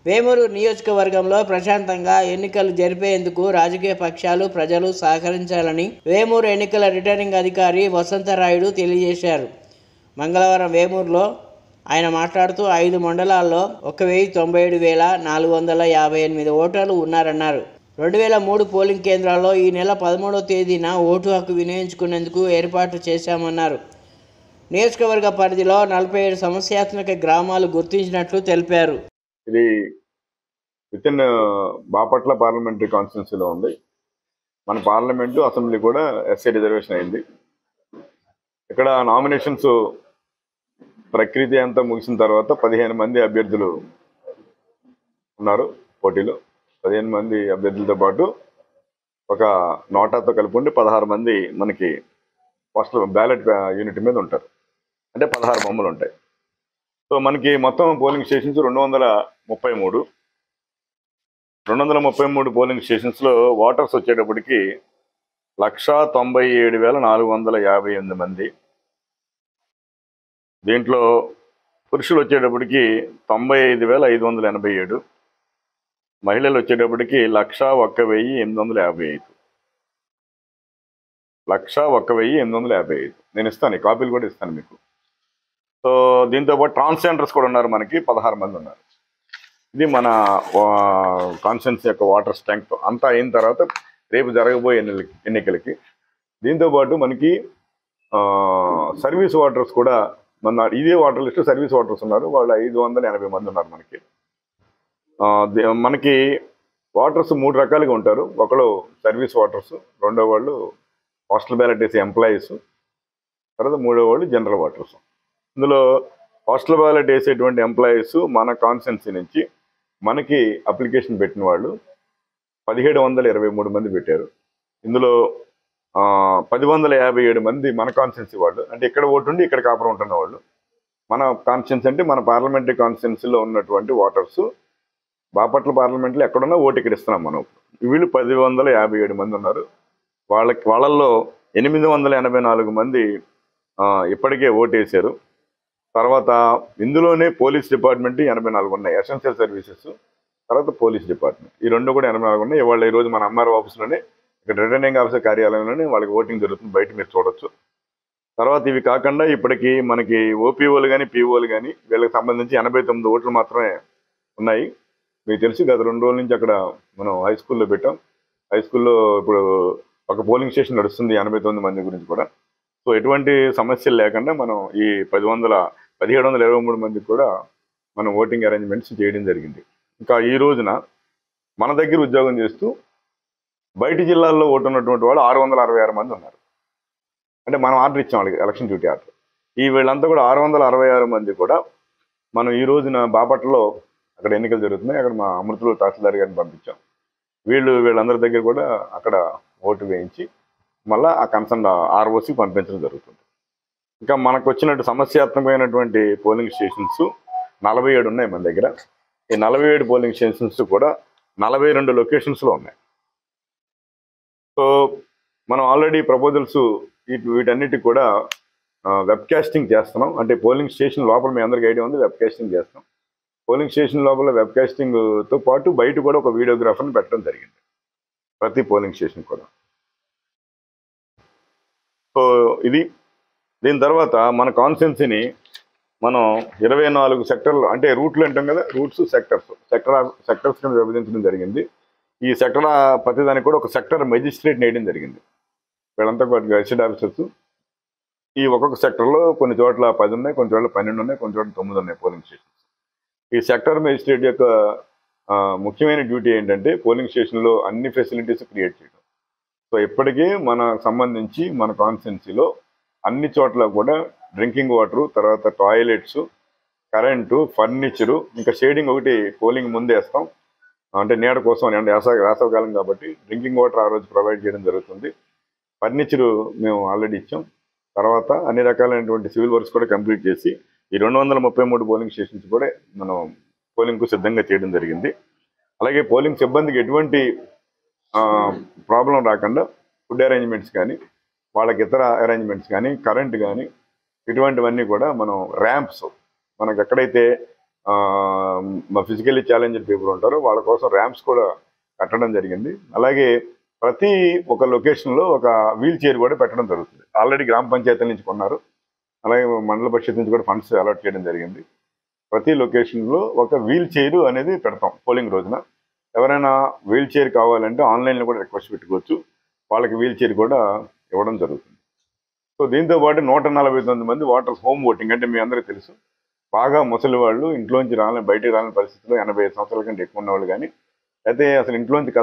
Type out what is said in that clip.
వేమూరు నియోజకవర్గంలో ప్రశాంతంగా ఎన్నికలు జరిపేందుకు రాజకీయ పక్షాలు ప్రజలు సహకరించాలని వేమూరు ఎన్నికల రిటర్నింగ్ అధికారి వసంతరాయుడు తెలియజేశారు మంగళవారం వేమూరులో ఆయన మాట్లాడుతూ ఐదు మండలాల్లో ఒక వెయ్యి తొంభై ఏడు వేల నాలుగు వందల యాభై ఎనిమిది ఓటర్లు ఉన్నారన్నారు రెండు వేల మూడు పోలింగ్ కేంద్రాల్లో ఈ నెల పదమూడవ తేదీన ఓటు హక్కు వినియోగించుకునేందుకు ఏర్పాటు చేశామన్నారు నియోజకవర్గ పరిధిలో నలభై ఏడు సమస్యాత్మక గ్రామాలు గుర్తించినట్లు తెలిపారు ఇది విత్ ఇన్ బాపట్ల పార్లమెంటరీ కాన్స్టిట్యున్సీలో ఉంది మన పార్లమెంటు అసెంబ్లీ కూడా ఎస్సీ రిజర్వేషన్ అయింది ఇక్కడ నామినేషన్స్ ప్రక్రియ అంతా ముగిసిన తర్వాత పదిహేను మంది అభ్యర్థులు ఉన్నారు పోటీలో పదిహేను మంది అభ్యర్థులతో పాటు ఒక నోటాతో కలుపుకుంటే పదహారు మంది మనకి పోస్టల్ బ్యాలెట్ యూనిట్ మీద ఉంటారు అంటే పదహారు బొమ్మలు ఉంటాయి సో మనకి మొత్తం పోలింగ్ స్టేషన్స్ రెండు వందల ముప్పై మూడు రెండు వందల ముప్పై మూడు పోలింగ్ స్టేషన్స్లో ఓటర్స్ వచ్చేటప్పటికి లక్షా తొంభై ఏడు వేల నాలుగు వందల యాభై ఎనిమిది మంది దీంట్లో పురుషులు వచ్చేటప్పటికి తొంభై ఐదు వేల ఐదు వందల ఎనభై ఏడు మహిళలు వచ్చేటప్పటికి లక్షా ఒక్క వెయ్యి ఎనిమిది వందల యాభై ఐదు లక్షా ఒక్క వెయ్యి ఎనిమిది వందల యాభై ఐదు నేను ఇస్తాను ఈ కాపీలు కూడా ఇస్తాను మీకు సో దీంతో పాటు ట్రాన్స్జెండర్స్ కూడా ఉన్నారు మనకి పదహారు మంది ఉన్నారు ఇది మన కాన్స్టిట్యున్సీ యొక్క వాటర్ స్ట్రెంగ్త్ అంతా అయిన తర్వాత రేపు జరగబోయే ఎన్నికలకి ఎన్నికలకి దీంతో పాటు మనకి సర్వీస్ వాటర్స్ కూడా మన ఇదే వాటర్ లిస్ట్ సర్వీస్ వాటర్స్ ఉన్నారు వాళ్ళు ఐదు వందల ఎనభై మంది ఉన్నారు మనకి ఆ, దే- మనకి వాటర్స్ మూడు రకాలుగా ఉంటారు ఒకళ్ళు సర్వీస్ వాటర్స్ రెండో వాళ్ళు హాస్టల్ బ్యాలెట్ వేసే ఎంప్లాయీస్ తర్వాత మూడో వాళ్ళు జనరల్ వాటర్స్ ఇందులో హాస్టల్ బ్యాలెట్ వేసేటువంటి ఎంప్లాయీస్ మన కాన్స్టెన్సీ నుంచి మనకి అప్లికేషన్ పెట్టిన వాళ్ళు పదిహేడు వందల ఇరవై మూడు మంది పెట్టారు ఇందులో ఆ, పది వందల యాభై ఏడు మంది మన కాన్స్టెన్సీ వాళ్ళు అంటే ఇక్కడ ఓటు ఉండి ఇక్కడ కాపురం ఉంటున్న వాళ్ళు మన కాన్స్టిట్యున్సీ అంటే మన పార్లమెంటరీ కాన్స్టిట్యున్సీలో ఉన్నటువంటి ఓటర్స్ బాపట్ల పార్లమెంట్లో ఎక్కడున్నా ఓటు ఇక్కడ ఇస్తున్నాం మనం వీళ్ళు పది వందల యాభై ఏడు మంది ఉన్నారు వాళ్ళకి వాళ్ళల్లో ఎనిమిది వందల ఎనభై నాలుగు మంది ఆ, ఇప్పటికే ఓటేశారు తర్వాత ఇందులోనే పోలీస్ డిపార్ట్మెంట్ ఎనభై నాలుగు ఉన్నాయి ఎసెన్షియల్ సర్వీసెస్ తర్వాత పోలీస్ డిపార్ట్మెంట్ ఈ రెండు కూడా ఎనభై నాలుగు ఉన్నాయి ఇవాళ ఈరోజు మన ఎంఆర్ఓ ఆఫీస్లోనే ఇక్కడ రిటర్నింగ్ ఆఫీసర్ కార్యాలయంలోనే వాళ్ళకి ఓటింగ్ జరుగుతుంది బయట మీరు చూడొచ్చు తర్వాత ఇవి కాకుండా ఇప్పటికి మనకి ఓపీఓలు కానీ పీఓలు కానీ వీళ్ళకి సంబంధించి ఎనభై తొమ్మిది ఓట్లు మాత్రమే ఉన్నాయి మీకు తెలుసు గత రెండు రోజుల నుంచి అక్కడ మనం హై స్కూల్లో పెట్టాం హై స్కూల్లో ఇప్పుడు ఒక పోలింగ్ స్టేషన్ నడుస్తుంది ఎనభై తొమ్మిది మంది గురించి కూడా సో ఎటువంటి సమస్యలు లేకుండా మనం ఈ పది వందల పదిహేడు వందల ఇరవై మూడు మందికి కూడా మనం ఓటింగ్ అరేంజ్మెంట్స్ చేయడం జరిగింది ఇంకా ఈ రోజున మన దగ్గర ఉద్యోగం చేస్తూ బయట జిల్లాల్లో ఓటు ఉన్నటువంటి వాళ్ళు ఆరు వందల అరవై ఆరు మంది ఉన్నారు అంటే మనం ఆర్డర్ ఇచ్చాం వాళ్ళకి ఎలక్షన్ డ్యూటీ ఆర్డర్ ఈ వీళ్ళంతా కూడా ఆరు వందల అరవై ఆరు మంది కూడా మనం ఈ రోజున బాపట్లలో అక్కడ ఎన్నికలు జరుగుతున్నాయి అక్కడ మా అమృతులు తహసీల్దార్ గారిని పంపించాం వీళ్ళు వీళ్ళందరి దగ్గర కూడా అక్కడ ఓటు వేయించి మళ్ళీ ఆ కన్సర్న్ ఆర్ఓసి పంపించడం జరుగుతుంది ఇంకా మనకు వచ్చినట్టు సమస్యాత్మకమైనటువంటి పోలింగ్ స్టేషన్స్ నలభై ఏడు ఉన్నాయి మన దగ్గర ఈ నలభై ఏడు పోలింగ్ స్టేషన్స్ కూడా నలభై రెండు లొకేషన్స్లో ఉన్నాయి సో మనం ఆల్రెడీ ప్రపోజల్స్ వీటన్నిటికి కూడా వెబ్ కాస్టింగ్ చేస్తున్నాం అంటే పోలింగ్ స్టేషన్ లోపల మీ అందరికీ ఐడియా ఉంది వెబ్ కాస్టింగ్ చేస్తాం పోలింగ్ స్టేషన్ లోపల వెబ్ కాస్టింగ్తో పాటు బయట కూడా ఒక వీడియోగ్రాఫర్ని పెట్టడం జరిగింది ప్రతి పోలింగ్ స్టేషన్ కూడా సో ఇది దీని తర్వాత మన కాన్స్టెన్సీని మనం ఇరవై నాలుగు సెక్టర్లు అంటే రూట్లు అంటాం కదా రూట్స్ సెక్టర్స్ సెక్టర్ సెక్టర్స్ కింద విభజించడం జరిగింది ఈ సెక్టర్ ప్రతిదానికి కూడా ఒక సెక్టర్ మెజిస్ట్రేట్ వేయడం జరిగింది వీళ్ళంతా కూడా గెజిటెడ్ ఆఫీసర్స్ ఈ ఒక్కొక్క సెక్టర్లో కొన్ని చోట్ల పది ఉన్నాయి కొన్ని చోట్ల పన్నెండు ఉన్నాయి కొన్ని చోట్ల తొమ్మిది ఉన్నాయి పోలింగ్ స్టేషన్స్ ఈ సెక్టర్ మెజిస్ట్రేట్ యొక్క ఆ, ముఖ్యమైన డ్యూటీ ఏంటంటే పోలింగ్ స్టేషన్లో అన్ని ఫెసిలిటీస్ క్రియేట్ చేయడం సో ఇప్పటికీ మన సంబంధించి మన కాన్స్టిట్యున్సీలో అన్ని చోట్ల కూడా డ్రింకింగ్ వాటర్ తర్వాత టాయిలెట్స్ కరెంటు ఫర్నిచరు ఇంకా షేడింగ్ ఒకటి పోలింగ్ ముందే వేస్తాం అంటే నీడ కోసం అని అంటే వేసవ వేసవకాలం కాబట్టి డ్రింకింగ్ వాటర్ ఆ రోజు ప్రొవైడ్ చేయడం జరుగుతుంది ఫర్నిచరు మేము ఆల్రెడీ ఇచ్చాం తర్వాత అన్ని రకాలైనటువంటి సివిల్ వర్క్స్ కూడా కంప్లీట్ చేసి ఈ రెండు వందల ముప్పై మూడు పోలింగ్ స్టేషన్స్ కూడా మనం పోలింగ్కు సిద్ధంగా చేయడం జరిగింది అలాగే పోలింగ్ సిబ్బందికి ఎటువంటి ప్రాబ్లం రాకుండా ఫుడ్ అరేంజ్మెంట్స్ కానీ వాళ్ళకి ఇతర అరేంజ్మెంట్స్ కానీ కరెంట్ కానీ ఇటువంటివన్నీ కూడా మనం ర్యాంప్స్ మనకు ఎక్కడైతే ఫిజికల్లీ ఛాలెంజ్డ్ పీపుల్ ఉంటారో వాళ్ళ కోసం ర్యాంప్స్ కూడా కట్టడం జరిగింది అలాగే ప్రతి ఒక లొకేషన్లో ఒక వీల్ చైర్ కూడా పెట్టడం జరుగుతుంది ఆల్రెడీ గ్రామ పంచాయతీల నుంచి కొన్నారు అలాగే మండల పరిషత్ నుంచి కూడా ఫండ్స్ అలాట్ చేయడం జరిగింది ప్రతి లొకేషన్లో ఒక వీల్ చైర్ అనేది పెడతాం పోలింగ్ రోజున ఎవరైనా వీల్ చైర్ కావాలంటే ఆన్లైన్లో కూడా రిక్వెస్ట్ పెట్టుకోవచ్చు వాళ్ళకి వీల్ చైర్ కూడా ఇవ్వడం జరుగుతుంది సో దీంతో పాటు నూట నలభై తొమ్మిది మంది ఓటర్స్ హోమ్ ఓటింగ్ అంటే మీ అందరికీ తెలుసు బాగా ముసలి వాళ్ళు ఇంట్లోంచి రాలని బయటికి రాని పరిస్థితిలో ఎనభై ఐదు సంవత్సరాల కంటే ఎక్కువ ఉన్నవాళ్ళు కానీ అయితే అసలు ఇంట్లోంచి